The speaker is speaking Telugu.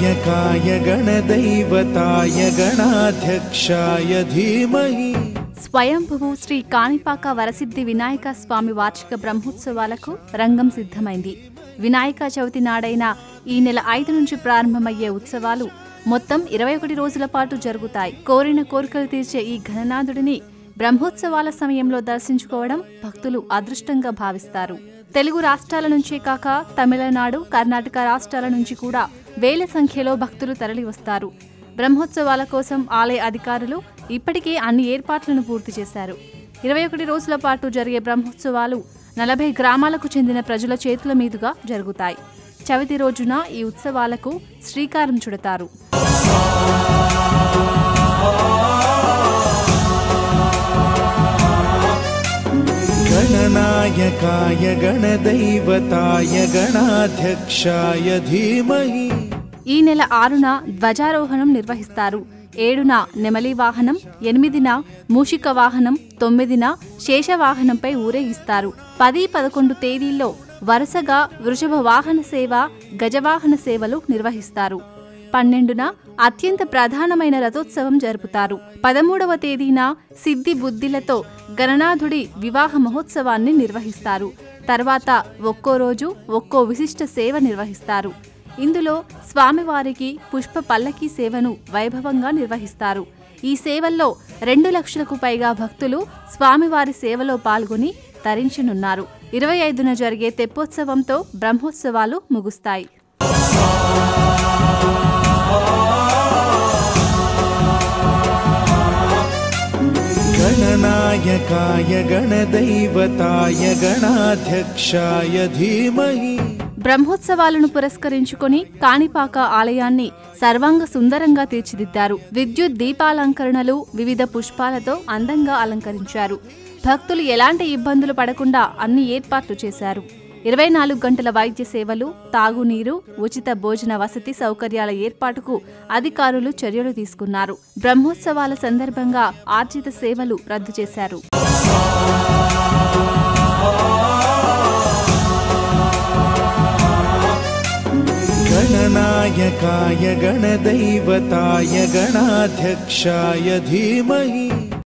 गणनायकाय गणदैवताय गणाध्यक्षाय धीमहि స్వయంభువు శ్రీ కాణిపాక వరసిద్ధి వినాయక స్వామి వార్షిక బ్రహ్మోత్సవాలకు రంగం సిద్ధమైంది వినాయక చవితి నాడైన ఈ నెల ఐదు నుంచి ప్రారంభమయ్యే ఉత్సవాలు మొత్తం ఇరవై ఒకటి రోజుల పాటు జరుగుతాయి కోరిన కోరికలు తీర్చే ఈ ఘననాథుడిని బ్రహ్మోత్సవాల సమయంలో దర్శించుకోవడం భక్తులు అదృష్టంగా భావిస్తారు తెలుగు రాష్ట్రాల నుంచే కాక తమిళనాడు కర్ణాటక రాష్ట్రాల నుంచి కూడా వేల సంఖ్యలో భక్తులు తరలి వస్తారు బ్రహ్మోత్సవాల కోసం ఆలయ అధికారులు ఇప్పటికే అన్ని ఏర్పాట్లను పూర్తి చేశారు ఇరవై ఒకటి రోజుల పాటు జరిగే బ్రహ్మోత్సవాలు నలభై గ్రామాలకు చెందిన ప్రజల చేతుల మీదుగా జరుగుతాయి చవితి రోజున ఈ ఉత్సవాలకు శ్రీకారం చుడతారు गणनायकाय गणदैवताय गणाध्यक्षाय धीमहि ఈ నెల ఆరున ధ్వజారోహణం నిర్వహిస్తారు ఏడున నెమలి వాహనం ఎనిమిదిన మూషిక వాహనం తొమ్మిదిన శేషవాహనంపై ఊరేగిస్తారు పది పదకొండు తేదీల్లో వరుసగా వృషభ వాహన సేవ గజవాహన సేవలు నిర్వహిస్తారు పన్నెండున అత్యంత ప్రధానమైన రథోత్సవం జరుపుతారు పదమూడవ తేదీన సిద్ధి బుద్ధిలతో గణనాథుడి వివాహ మహోత్సవాన్ని నిర్వహిస్తారు తర్వాత ఒక్కో రోజు ఒక్కో విశిష్ట సేవ నిర్వహిస్తారు ఇందులో స్వామివారికి పుష్ప పల్లకి సేవను వైభవంగా నిర్వహిస్తారు ఈ సేవల్లో రెండు లక్షలకు పైగా భక్తులు స్వామివారి సేవలో పాల్గొని తరించనున్నారు ఇరవై ఐదున జరిగే తెప్పోత్సవంతో బ్రహ్మోత్సవాలు ముగుస్తాయి गणनायकाय गणदैवताय गणाध्यक्षाय धीमहि బ్రహ్మోత్సవాలను పురస్కరించుకొని కాణిపాక ఆలయాన్ని సర్వాంగ సుందరంగా తీర్చిదిద్దారు విద్యుత్ దీపాలంకరణలు వివిధ పుష్పాలతో అందంగా అలంకరించారు భక్తులు ఎలాంటి ఇబ్బందులు పడకుండా అన్ని ఏర్పాట్లు చేశారు ఇరవై నాలుగు గంటల వైద్య సేవలు తాగునీరు ఉచిత భోజన వసతి సౌకర్యాల ఏర్పాటుకు అధికారులు చర్యలు తీసుకున్నారు బ్రహ్మోత్సవాల సందర్భంగా ఆర్జిత సేవలు రద్దు చేశారు गणनायकाय गणदैवताय गणाध्यक्षाय धीमहि